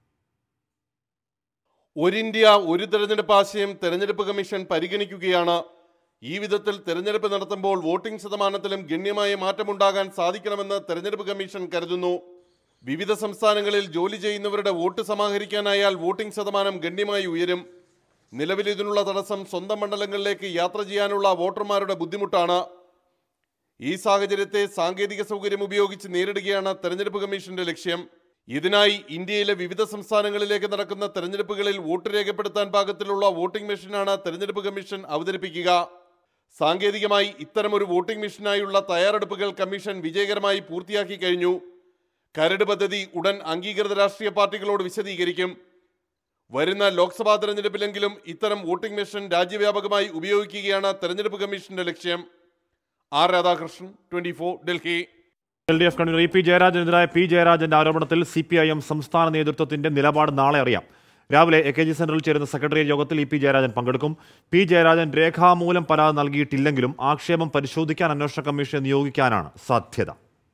ഒരു ഇന്ത്യ ഒരു തെരഞ്ഞെടുപ്പ് ആശയം തെരഞ്ഞെടുപ്പ് കമ്മീഷൻ പരിഗണിക്കുകയാണ് ഈ വിധത്തിൽ തെരഞ്ഞെടുപ്പ് നടത്തുമ്പോൾ വോട്ടിംഗ് ശതമാനത്തിലും ഗണ്യമായ മാറ്റമുണ്ടാകാൻ സാധിക്കണമെന്ന് തെരഞ്ഞെടുപ്പ് കമ്മീഷൻ കരുതുന്നു വിവിധ സംസ്ഥാനങ്ങളിൽ ജോലി ചെയ്യുന്നവരുടെ വോട്ട് സമാഹരിക്കാനായാൽ വോട്ടിംഗ് ശതമാനം ഗണ്യമായി ഉയരും നിലവിൽ ഇതിനുള്ള തടസ്സം സ്വന്തം മണ്ഡലങ്ങളിലേക്ക് യാത്ര ചെയ്യാനുള്ള വോട്ടർമാരുടെ ബുദ്ധിമുട്ടാണ് ഈ സാഹചര്യത്തെ സാങ്കേതിക സൗകര്യം ഉപയോഗിച്ച് നേരിടുകയാണ് തെരഞ്ഞെടുപ്പ് കമ്മീഷന്റെ ലക്ഷ്യം ഇതിനായി ഇന്ത്യയിലെ വിവിധ സംസ്ഥാനങ്ങളിലേക്ക് നടക്കുന്ന തെരഞ്ഞെടുപ്പുകളിൽ വോട്ട് രേഖപ്പെടുത്താൻ പാകത്തിലുള്ള വോട്ടിംഗ് മെഷീനാണ് തെരഞ്ഞെടുപ്പ് കമ്മീഷൻ അവതരിപ്പിക്കുക സാങ്കേതികമായി ഇത്തരമൊരു വോട്ടിംഗ് മെഷീനായുള്ള തയ്യാറെടുപ്പുകൾ കമ്മീഷൻ വിജയകരമായി പൂർത്തിയാക്കി കഴിഞ്ഞു കരട് പദ്ധതി ഉടൻ അംഗീകൃത രാഷ്ട്രീയ പാർട്ടികളോട് വിശദീകരിക്കും വരുന്ന ലോക്സഭാ തെരഞ്ഞെടുപ്പിലെങ്കിലും ഇത്തരം വോട്ടിംഗ് മെഷീൻ രാജ്യവ്യാപകമായി ഉപയോഗിക്കുകയാണ് തെരഞ്ഞെടുപ്പ് കമ്മീഷന്റെ ലക്ഷ്യം R Radhakrishnan twenty Delhi L D F convener E P ജയരാജനെതിരായ പി ജയരാജന്റെ ആരോപണത്തിൽ സി പി ഐ എം സംസ്ഥാന നേതൃത്വത്തിന്റെ നിലപാട് നാളെ അറിയാം രാവിലെ എ കെ ജി സെന്ററിൽ ചേരുന്ന സെക്രട്ടേറിയറ്റ് യോഗത്തിൽ ഇ പി ജയരാജൻ പങ്കെടുക്കും പി ജയരാജൻ രേഖാമൂലം പരാതി നൽകിയിട്ടില്ലെങ്കിലും ആക്ഷേപം പരിശോധിക്കാൻ അന്വേഷണ കമ്മീഷനെ നിയോഗിക്കാനാണ് സാധ്യത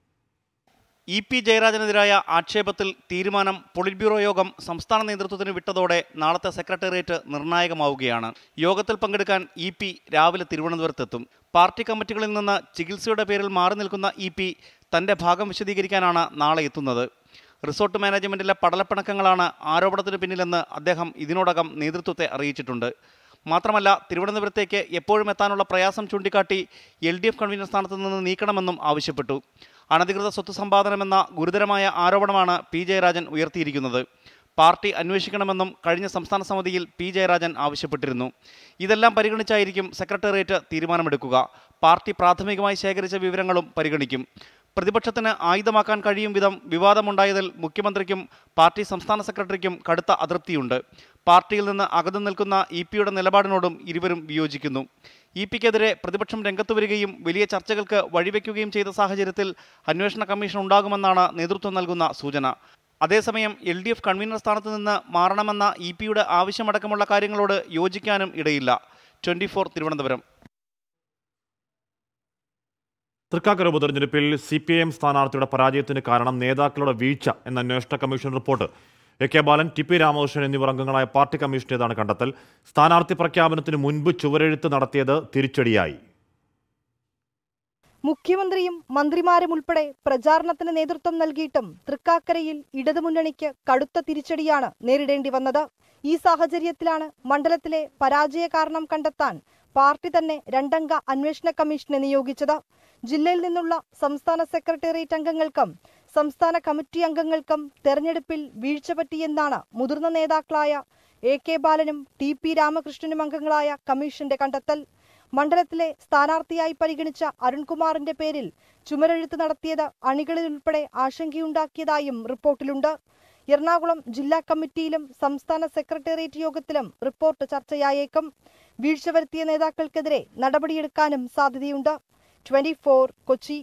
ഇ പി ജയരാജനെതിരായ ആക്ഷേപത്തിൽ തീരുമാനം പൊളിറ്റ് ബ്യൂറോ യോഗം സംസ്ഥാന നേതൃത്വത്തിന് വിട്ടതോടെ നാളത്തെ സെക്രട്ടേറിയറ്റ് നിർണായകമാവുകയാണ് യോഗത്തിൽ പങ്കെടുക്കാൻ ഇ പി രാവിലെ തിരുവനന്തപുരത്തെത്തും പാർട്ടി കമ്മിറ്റികളിൽ നിന്ന് ചികിത്സയുടെ പേരിൽ മാറി നിൽക്കുന്ന ഇ പി തന്റെ ഭാഗം വിശദീകരിക്കാനാണ് നാളെ എത്തുന്നത് റിസോർട്ട് മാനേജ്മെന്റിലെ പടലപ്പിണക്കങ്ങളാണ് ആരോപണത്തിന് പിന്നിലെന്ന് അദ്ദേഹം ഇതിനോടകം നേതൃത്വത്തെ അറിയിച്ചിട്ടുണ്ട് മാത്രമല്ല തിരുവനന്തപുരത്തേക്ക് എപ്പോഴും എത്താനുള്ള പ്രയാസം ചൂണ്ടിക്കാട്ടി എൽ ഡി എഫ് കൺവീനർ സ്ഥാനത്ത് നിന്ന് നീക്കണമെന്നും ആവശ്യപ്പെട്ടു അനധികൃത സ്വത്ത് സമ്പാദനമെന്ന ഗുരുതരമായ ആരോപണമാണ് പി ജയരാജൻ ഉയർത്തിയിരിക്കുന്നത് പാർട്ടി അന്വേഷിക്കണമെന്നും കഴിഞ്ഞ സംസ്ഥാന സമിതിയിൽ പി ജയരാജൻ ആവശ്യപ്പെട്ടിരുന്നു ഇതെല്ലാം പരിഗണിച്ചായിരിക്കും സെക്രട്ടേറിയറ്റ് തീരുമാനമെടുക്കുക പാർട്ടി പ്രാഥമികമായി ശേഖരിച്ച വിവരങ്ങളും പരിഗണിക്കും പ്രതിപക്ഷത്തിന് ആയുധമാക്കാൻ കഴിയും വിധം വിവാദമുണ്ടായതിൽ മുഖ്യമന്ത്രിക്കും പാർട്ടി സംസ്ഥാന സെക്രട്ടറിക്കും കടുത്ത അതൃപ്തിയുണ്ട് പാർട്ടിയിൽ നിന്ന് അകന്നു നിൽക്കുന്ന ഇ പിയുടെ നിലപാടിനോടും ഇരുവരും വിയോജിക്കുന്നു ഇ പിക്കെതിരെ പ്രതിപക്ഷം രംഗത്തു വരികയും വലിയ ചർച്ചകൾക്ക് വഴിവെക്കുകയും ചെയ്ത സാഹചര്യത്തിൽ അന്വേഷണ കമ്മീഷൻ ഉണ്ടാകുമെന്നാണ് നേതൃത്വം നൽകുന്ന സൂചന അതേസമയം എൽ ഡി എഫ് കൺവീനർ സ്ഥാനത്ത് നിന്ന് മാറണമെന്ന ഇ പിയുടെ ആവശ്യമടക്കമുള്ള കാര്യങ്ങളോട് യോജിക്കാനും ഇടയില്ല ട്വന്റി തിരുവനന്തപുരം തൃക്കാക്കര ഉപതെരഞ്ഞെടുപ്പിൽ സി പി ഐ എം സ്ഥാനാർത്ഥിയുടെ പരാജയത്തിന് കാരണം നേതാക്കളുടെ വീഴ്ച എന്ന അന്വേഷണ commission report A K Balan T P Ramakrishnan എന്നിവർ അംഗങ്ങളായ പാർട്ടി കമ്മീഷനേതാണ് കണ്ടെത്തൽ സ്ഥാനാർത്ഥി പ്രഖ്യാപനത്തിന് മുൻപ് ചുവരെഴുത്ത് നടത്തിയത് തിരിച്ചടിയായി മുഖ്യമന്ത്രിയും മന്ത്രിമാരും ഉൾപ്പെടെ പ്രചാരണത്തിന് നേതൃത്വം നൽകിയിട്ടും തൃക്കാക്കരയിൽ ഇടതുമുന്നണിക്ക് കടുത്ത തിരിച്ചടിയാണ് നേരിടേണ്ടി വന്നത് ഈ സാഹചര്യത്തിലാണ് മണ്ഡലത്തിലെ പരാജയ കാരണം കണ്ടെത്താൻ പാർട്ടി തന്നെ രണ്ടംഗ അന്വേഷണ കമ്മീഷനെ നിയോഗിച്ചത് ജില്ലയിൽ നിന്നുള്ള സംസ്ഥാന സെക്രട്ടേറിയറ്റ് അംഗങ്ങൾക്കും സംസ്ഥാന കമ്മിറ്റി അംഗങ്ങൾക്കും തെരഞ്ഞെടുപ്പിൽ വീഴ്ച പറ്റിയെന്നാണ് മുതിർന്ന നേതാക്കളായ എ കെ ബാലനും ടി പി രാമകൃഷ്ണനും അംഗങ്ങളായ കമ്മീഷന്റെ കണ്ടെത്തൽ മണ്ഡലത്തിലെ സ്ഥാനാർത്ഥിയായി പരിഗണിച്ച അരുൺകുമാറിന്റെ പേരിൽ ചുമരെഴുത്ത് നടത്തിയത് അണികളിൽ ഉൾപ്പെടെ ആശങ്കയുണ്ടാക്കിയതായും റിപ്പോർട്ടിലുണ്ട് എറണാകുളം ജില്ലാ കമ്മിറ്റിയിലും സംസ്ഥാന സെക്രട്ടേറിയറ്റ് യോഗത്തിലും റിപ്പോർട്ട് ചർച്ചയായേക്കും വീഴ്ച വരുത്തിയ നേതാക്കൾക്കെതിരെ നടപടിയെടുക്കാനും സാധ്യതയുണ്ട് ട്വന്റി കൊച്ചി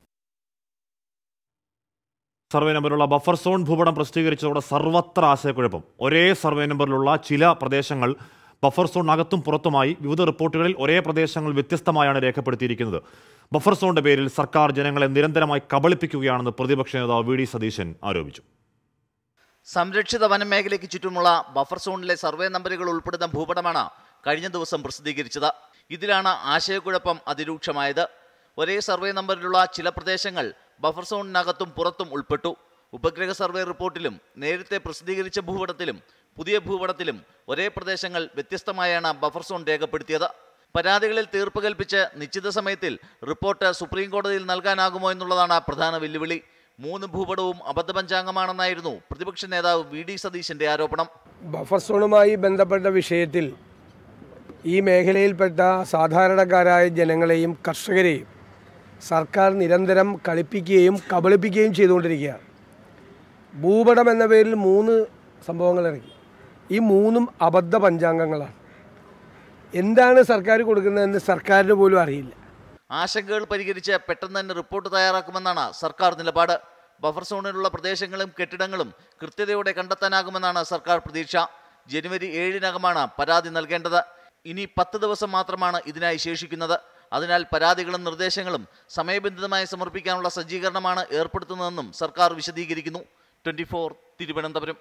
സർവേ നമ്പറിലുള്ള ബഫർ സോൺ ഭൂപടം പ്രസിദ്ധീകരിച്ചതോടെ സർവത്ര ആശയക്കുഴപ്പം ഒരേ സർവേ നമ്പറിലുള്ള ചില പ്രദേശങ്ങൾ ബഫർ സോണിനകത്തും പുറത്തുമായി വിവിധ റിപ്പോർട്ടുകളിൽ ഒരേ പ്രദേശങ്ങൾ വ്യത്യസ്തമായാണ് രേഖപ്പെടുത്തിയിരിക്കുന്നത് ബഫർ സോണിന്റെ പേരിൽ സർക്കാർ ജനങ്ങളെ നിരന്തരമായി കബളിപ്പിക്കുകയാണെന്ന് പ്രതിപക്ഷ നേതാവ് വി ഡി സതീശൻ ആരോപിച്ചു സംരക്ഷിത വനമേഖലയ്ക്ക് ചുറ്റുമുള്ള ബഫർ സോണിലെ സർവേ നമ്പറുകൾ ഉൾപ്പെടുന്ന ഭൂപടമാണ് കഴിഞ്ഞ ദിവസം പ്രസിദ്ധീകരിച്ചത് ഇതിലാണ് ആശയക്കുഴപ്പം അതിരൂക്ഷമായത് ഒരേ സർവേ നമ്പറിലുള്ള ചില പ്രദേശങ്ങൾ ബഫർ സോണിനകത്തും പുറത്തും ഉൾപ്പെട്ടു ഉപഗ്രഹ സർവേ റിപ്പോർട്ടിലും നേരത്തെ പ്രസിദ്ധീകരിച്ച ഭൂപടത്തിലും പുതിയ ഭൂപടത്തിലും ഒരേ പ്രദേശങ്ങൾ വ്യത്യസ്തമായാണ് ബഫർ സോൺ രേഖപ്പെടുത്തിയത് പരാതികളിൽ തീർപ്പ് കൽപ്പിച്ച് നിശ്ചിത സമയത്തിൽ റിപ്പോർട്ട് സുപ്രീം കോടതിയിൽ നൽകാനാകുമോ എന്നുള്ളതാണ് പ്രധാന വെല്ലുവിളി മൂന്ന് ഭൂപടവും അബദ്ധപഞ്ചാംഗമാണെന്നായിരുന്നു പ്രതിപക്ഷ നേതാവ് വി ഡി സതീശന്റെ ആരോപണം ബഫർ സോണുമായി ബന്ധപ്പെട്ട വിഷയത്തിൽ ഈ മേഖലയിൽപ്പെട്ട സാധാരണക്കാരായ ജനങ്ങളെയും കർഷകരെയും സർക്കാർ നിരന്തരം കളിപ്പിക്കുകയും കബളിപ്പിക്കുകയും ചെയ്തുകൊണ്ടിരിക്കുകയാണ് ഭൂപടം എന്ന പേരിൽ മൂന്ന് സംഭവങ്ങൾ ഇറക്കി ഈ മൂന്നും അബദ്ധ പഞ്ചാംഗങ്ങളാണ് എന്താണ് സർക്കാർ കൊടുക്കുന്നതെന്ന് സർക്കാരിന് പോലും അറിയില്ല ആശങ്കകൾ പരിഹരിച്ച് പെട്ടെന്ന് തന്നെ റിപ്പോർട്ട് തയ്യാറാക്കുമെന്നാണ് സർക്കാർ നിലപാട് ബഫർ സോണിലുള്ള പ്രദേശങ്ങളും കെട്ടിടങ്ങളും കൃത്യതയോടെ കണ്ടെത്താനാകുമെന്നാണ് സർക്കാർ പ്രതീക്ഷ ജനുവരി ഏഴിനകമാണ് പരാതി നൽകേണ്ടത് ഇനി പത്ത് ദിവസം മാത്രമാണ് ഇതിനായി ശേഷിക്കുന്നത് അതിനാൽ പരാതികളും നിർദ്ദേശങ്ങളും സമയബന്ധിതമായി സമർപ്പിക്കാനുള്ള സജ്ജീകരണമാണ് ഏർപ്പെടുത്തുന്നതെന്നും സർക്കാർ വിശദീകരിക്കുന്നു ട്വന്റി തിരുവനന്തപുരം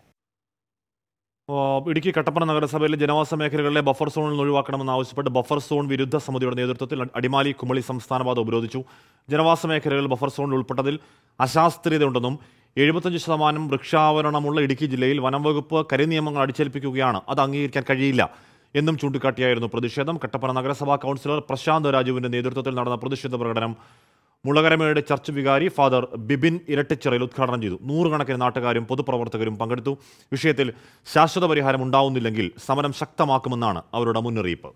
ആ, ഇടുക്കി കട്ടപ്പന നഗരസഭയിലെ ജനവാസ മേഖലകളിലെ ബഫർ സോണിൽ നിന്ന് ഒഴിവാക്കണമെന്ന് ആവശ്യപ്പെട്ട് ബഫർ സോൺ വിരുദ്ധ സമിതിയുടെ നേതൃത്വത്തിൽ അടിമാലി കുമളി സംസ്ഥാനപാത ഉപരോധിച്ചു ജനവാസ മേഖലകൾ ബഫർ സോണിൽ ഉൾപ്പെട്ടതിൽ അശാസ്ത്രീയതയുണ്ടെന്നും എഴുപത്തഞ്ച് ശതമാനം വൃക്ഷാവരണമുള്ള ഇടുക്കി ജില്ലയിൽ വനം വകുപ്പ് കരിനിയമങ്ങൾ അടിച്ചേൽപ്പിക്കുകയാണ് അത് അംഗീകരിക്കാൻ കഴിയില്ല എന്നും ചൂണ്ടിക്കാട്ടിയായിരുന്നു പ്രതിഷേധം കട്ടപ്പന നഗരസഭാ കൗൺസിലർ പ്രശാന്ത് രാജുവിന്റെ നേതൃത്വത്തിൽ നടന്ന പ്രതിഷേധ പ്രകടനം മുളകരമേട് ചർച്ച് വികാരി ഫാദർ ബിബിൻ ഇരട്ടിച്ചിറയിൽ ഉദ്ഘാടനം ചെയ്തു നൂറുകണക്കിന് നാട്ടുകാരും പൊതുപ്രവർത്തകരും പങ്കെടുത്തു വിഷയത്തിൽ ശാശ്വത പരിഹാരം ഉണ്ടാവുന്നില്ലെങ്കിൽ സമരം ശക്തമാക്കുമെന്നാണ് അവരുടെ മുന്നറിയിപ്പ്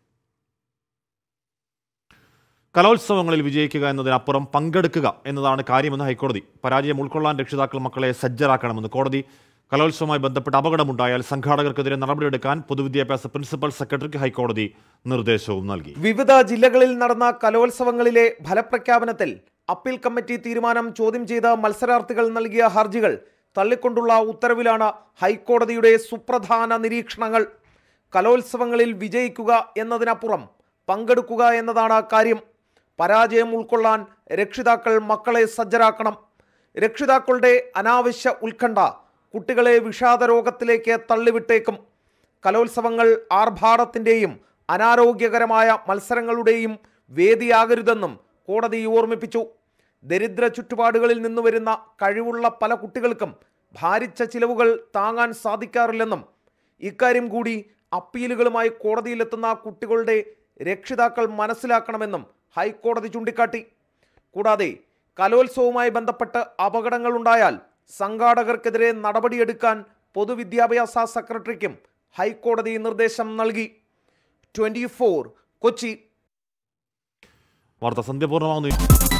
കലോത്സവങ്ങളിൽ വിജയിക്കുക എന്നതിനപ്പുറം പങ്കെടുക്കുക എന്നതാണ് കാര്യമെന്ന് ഹൈക്കോടതി പരാജയം ഉൾക്കൊള്ളാൻ രക്ഷിതാക്കൾ മക്കളെ സജ്ജരാക്കണമെന്ന് കോടതി കലോത്സവവുമായി ബന്ധപ്പെട്ട് അപകടമുണ്ടായാൽ സംഘാടകർക്കെതിരെ നടപടിയെടുക്കാൻ പൊതുവിദ്യാഭ്യാസ പ്രിൻസിപ്പൽ സെക്രട്ടറിക്ക് ഹൈക്കോടതി നിർദ്ദേശവും നൽകി വിവിധ ജില്ലകളിൽ നടന്ന കലോത്സവങ്ങളിലെ ഫലപ്രഖ്യാപനത്തിൽ അപ്പീൽ കമ്മിറ്റി തീരുമാനം ചോദ്യം ചെയ്ത മത്സരാർത്ഥികൾ നൽകിയ ഹർജികൾ തള്ളിക്കൊണ്ടുള്ള ഉത്തരവിലാണ് ഹൈക്കോടതിയുടെ സുപ്രധാന നിരീക്ഷണങ്ങൾ കലോത്സവങ്ങളിൽ വിജയിക്കുക എന്നതിനപ്പുറം പങ്കെടുക്കുക എന്നതാണ് കാര്യം പരാജയം ഉൾക്കൊള്ളാൻ രക്ഷിതാക്കൾ മക്കളെ സജ്ജരാക്കണം രക്ഷിതാക്കളുടെ അനാവശ്യ ഉത്കണ്ഠ കുട്ടികളെ വിഷാദ രോഗത്തിലേക്ക് തള്ളിവിട്ടേക്കും കലോത്സവങ്ങൾ ആർഭാടത്തിൻ്റെയും അനാരോഗ്യകരമായ മത്സരങ്ങളുടെയും വേദിയാകരുതെന്നും കോടതി ഓർമ്മിപ്പിച്ചു ദരിദ്ര ചുറ്റുപാടുകളിൽ നിന്ന് വരുന്ന കഴിവുള്ള പല കുട്ടികൾക്കും ഭാരിച്ച ചിലവുകൾ താങ്ങാൻ സാധിക്കാറില്ലെന്നും ഇക്കാര്യം കൂടി അപ്പീലുകളുമായി കോടതിയിലെത്തുന്ന കുട്ടികളുടെ രക്ഷിതാക്കൾ മനസ്സിലാക്കണമെന്നും ഹൈക്കോടതി ചൂണ്ടിക്കാട്ടി കൂടാതെ കലോത്സവവുമായി ബന്ധപ്പെട്ട് അപകടങ്ങളുണ്ടായാൽ സംഘാടകർക്കെതിരെ നടപടിയെടുക്കാൻ പൊതുവിദ്യാഭ്യാസ സെക്രട്ടറിക്കും ഹൈക്കോടതി നിർദ്ദേശം നൽകി ട്വന്റി കൊച്ചി വാർത്ത സന്ധ്യപൂർണ്ണമാകുന്നു